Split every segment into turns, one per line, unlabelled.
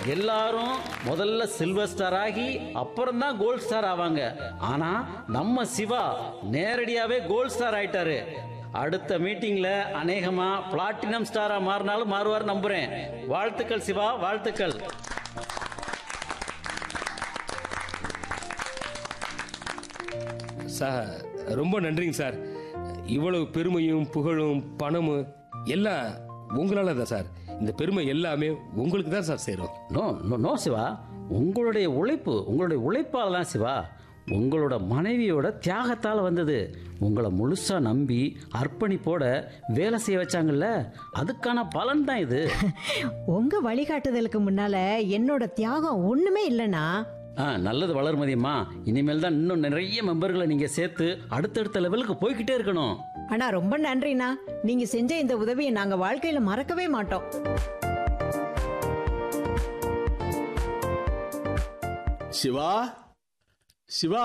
எல்லாரும் முதல்ல silver star ஆகி அப்புறம் தான் கோல்ட் ஸ்டார் ஆவாங்க ஆனா நம்ம சிவா நேரடியாவே கோல்ட் ஸ்டார் ஆயிட்டாரு அடுத்த மீட்டிங்ல அநேகமா பிளாட்டினம் ஸ்டாரா மாறினாலும் மாறுவார் நம்புறேன் வாழ்த்துக்கள் சிவா வாழ்த்துக்கள்
சார் ரொம்ப நன்றிங்க சார் இவ்வளவு பெருமையும் புகழும் பணமும் எல்லாம் உங்களால தான் சார் இந்த பெருமை எல்லாமே உங்களுக்கு தான் சார் சேரும்
நோ நோ நோ சிவா உங்களுடைய உழைப்பு உங்களுடைய உழைப்பால் தான் சிவா உங்களோட மனைவியோட தியாகத்தால் வந்தது உங்களை முழுசா நம்பி அர்ப்பணிப்போட வேலை செய்ய வச்சாங்கல்ல அதுக்கான பலன் தான் இது
உங்க வழிகாட்டுதலுக்கு முன்னால என்னோட தியாகம் ஒண்ணுமே இல்லைனா
ஆ நல்லது வளர்மதியம்மா இனிமேல் தான் இன்னும் நிறைய மெம்பர்களை நீங்கள் சேர்த்து அடுத்தடுத்த லெவலுக்கு போய்கிட்டே இருக்கணும்
ஆனா ரொம்ப நன்றிண்ணா நீங்க செஞ்ச இந்த உதவியை நாங்க வாழ்க்கையில மறக்கவே மாட்டோம்
சிவா சிவா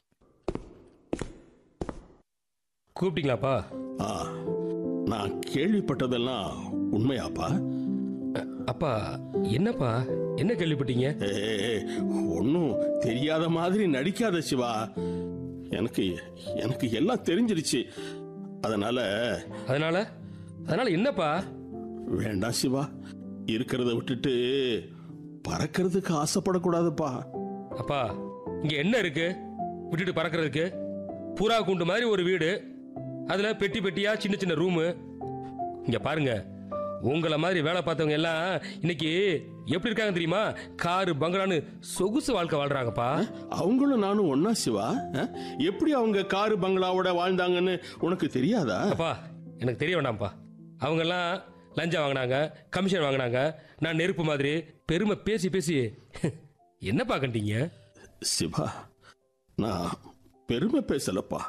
கூப்பிட்டீங்களாப்பா
ஆ நான் கேள்விப்பட்டதெல்லாம் உண்மையாப்பா
அப்பா என்னப்பா என்ன கேள்விப்பட்டீங்க
ஒன்றும் தெரியாத மாதிரி நடிக்காத சிவா எனக்கு எனக்கு எல்லாம் தெரிஞ்சிருச்சு அதனால
அதனால அதனால என்னப்பா
வேண்டாம் சிவா இருக்கிறத விட்டுட்டு பறக்கிறதுக்கு ஆசைப்படக்கூடாதுப்பா
அப்பா இங்க என்ன இருக்கு விட்டுட்டு பறக்கிறதுக்கு புறா கூண்டு மாதிரி ஒரு வீடு அதுல பெட்டி பெட்டியா சின்ன சின்ன ரூமு இங்க பாருங்க உங்கள மாதிரி வேலை பார்த்தவங்க எல்லாம் இன்னைக்கு எப்படி இருக்காங்க தெரியுமா காரு பங்களான்னு சொகுசு வாழ்க்கை வாழ்றாங்கப்பா
அவங்களும் நானும் ஒன்னா சிவா அஹ்? எப்படி அவங்க காரு பங்களாவோட வாழ்ந்தாங்கன்னு உனக்கு தெரியாதா
அப்பா எனக்கு தெரிய வேண்டாம்ப்பா அவங்க எல்லாம் லஞ்சம் வாங்கினாங்க கமிஷன் வாங்கினாங்க நான் நெருப்பு மாதிரி பெருமை பேசி பேசி என்னப்பா கண்டீங்க
சிவா நான் பெருமை பேசலப்பா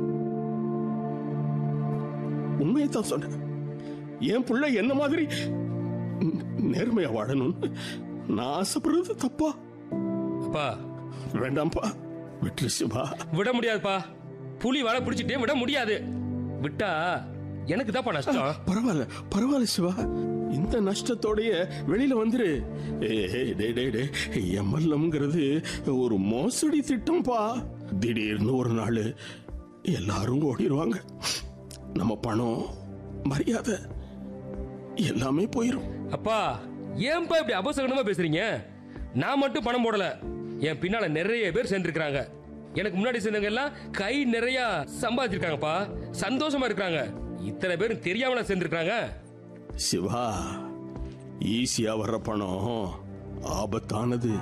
உண்மையை தான் சொன்னேன் என் பிள்ளை என்ன மாதிரி ந- நேர்மையா வாழணும்னு நான் ஆசைப்படுறது தப்பா
அப்பா
வேண்டாம்ப்பா விட்டு சிவா
விட முடியாதுப்பா புலி வலை பிடிச்சிட்டே விட முடியாது விட்டா எனக்கு தான்ப்பா நஷ்டம்
பரவாயில்ல பரவாயில்ல சிவா இந்த நஷ்டத்தோடைய வெளியில வந்துரு ஏய், டேய், டேய், டேய், எம்எல்எம்ங்கிறது ஒரு மோசடி திட்டம்ப்பா திடீர்னு ஒரு நாள் எல்லாரும் ஓடிடுவாங்க நம்ம பணம் மரியாதை எல்லாமே போயிடும்
அப்பா ஏன்பா இப்படி அபசகனமா பேசுறீங்க நான் மட்டும் பணம் போடல என் பின்னால நிறைய பேர் சேர்ந்துருக்காங்க எனக்கு முன்னாடி சேர்ந்தவங்க எல்லாம் கை நிறைய சம்பாதிச்சிருக்காங்கப்பா சந்தோஷமா இருக்காங்க இத்தனை பேரும் தெரியாமல சேர்ந்துருக்காங்க
சிவா ஈஸியா வர்ற பணம் ஆபத்தானது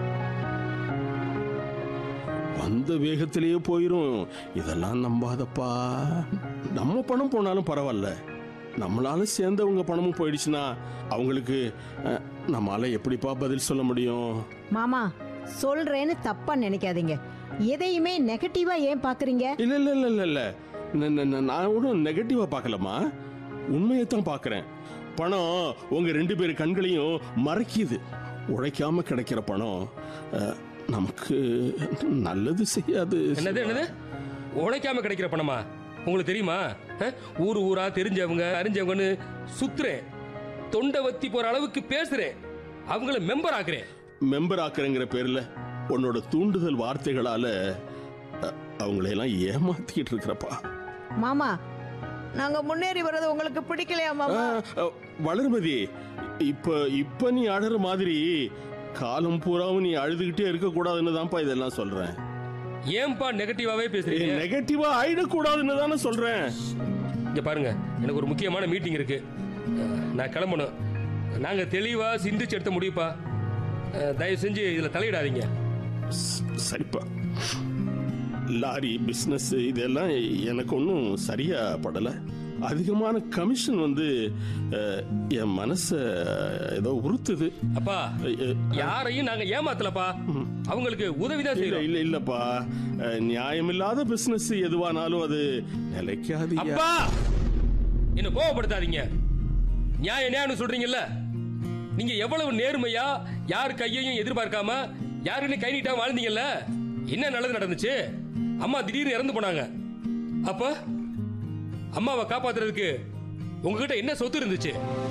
வந்த வேகத்திலேயே போயிரும் இதெல்லாம் நம்பாதப்பா நம்ம பணம் போனாலும் பரவாயில்ல நம்மளால சேர்ந்தவங்க பணமும் போயிடுச்சுன்னா அவங்களுக்கு அஹ், நம்மால எப்படிப்பா பதில் சொல்ல முடியும்
மாமா சொல்றேன்னு தப்பா நினைக்காதீங்க எதையுமே நெகட்டிவா ஏன் பாக்குறீங்க
இல்ல இல்ல இல்ல இல்ல இல்ல ந- ந- ந- நான் ஒன்றும் நெகட்டிவா பார்க்கலமா உண்மையை தான் பார்க்கறேன் பணம் உங்க ரெண்டு பேர் கண்களையும் மறைக்குது உழைக்காம கிடைக்கிற பணம் அஹ், நமக்கு நல்லது செய்யாது
என்னது என்னது உழைக்காம கிடைக்கிற பணமா உங்களுக்கு தெரியுமா அஹ்? ஊர் ஊரா தெரிஞ்சவங்க அறிஞ்சவங்கன்னு சுத்துறேன் தொண்டை வத்தி போற அளவுக்கு பேசுறேன் அவங்கள மெம்பர் ஆக்குறேன்
மெம்பர் ஆக்குறேங்கிற பேர்ல உன்னோட தூண்டுதல் வார்த்தைகளால அஹ், அவங்களையெல்லாம் ஏமாத்திக்கிட்டு இருக்கிறப்பா
மாமா நாங்க முன்னேறி வர்றது உங்களுக்கு பிடிக்கலையா மாமா
அஹ், அஹ், வளர்மதி இப்ப இப்ப நீ அழற மாதிரி காலம் பூராவும் நீ அழுதுகிட்டே இருக்க கூடாதுன்னு தான்ப்பா இதெல்லாம் சொல்றேன்
ஏன்பா நெகட்டிவாவே பேசுறீங்க
நெகட்டிவா ஆயிடக்கூடாதுன்னு தானே சொல்றேன்
இங்க பாருங்க எனக்கு ஒரு முக்கியமான மீட்டிங் இருக்கு அஹ், நான் கிளம்பணும் நாங்க தெளிவா சிந்திச்சு எடுத்த முடியுப்பா அஹ், தயவு செஞ்சு இதுல தலையிடாதீங்க
ஸ்- சரிப்பா லாரி பிசினஸ் இதெல்லாம் எனக்கு ஒன்றும் சரியா படல அதிகமான கமிஷன் வந்து அஹ், என் மனச ஏதோ உறுத்துது
அப்பா
அஹ்,
யாரையும் நாங்க ஏமாத்தலப்பா அவங்களுக்கு உதவிதான்
இல்ல
செய்யறோம்
இல்ல இல்லப்பா அஹ், நியாயமில்லாத பிசினஸ் எதுவானாலும் அது நிலைக்காது
அப்பா என்ன கோவப்படுத்தாதீங்க நியாயம் நியாயம் சொல்றீங்கல்ல நீங்க எவ்வளவு நேர்மையா யார் கையையும் எதிர்பார்க்காம யாருன்னு கை நீட்டாம வாழ்ந்தீங்கல்ல என்ன நல்லது நடந்துச்சு அம்மா திடீர்னு இறந்து போனாங்க அப்ப அம்மாவை காப்பாத்துறதுக்கு உங்ககிட்ட என்ன சொத்து இருந்துச்சு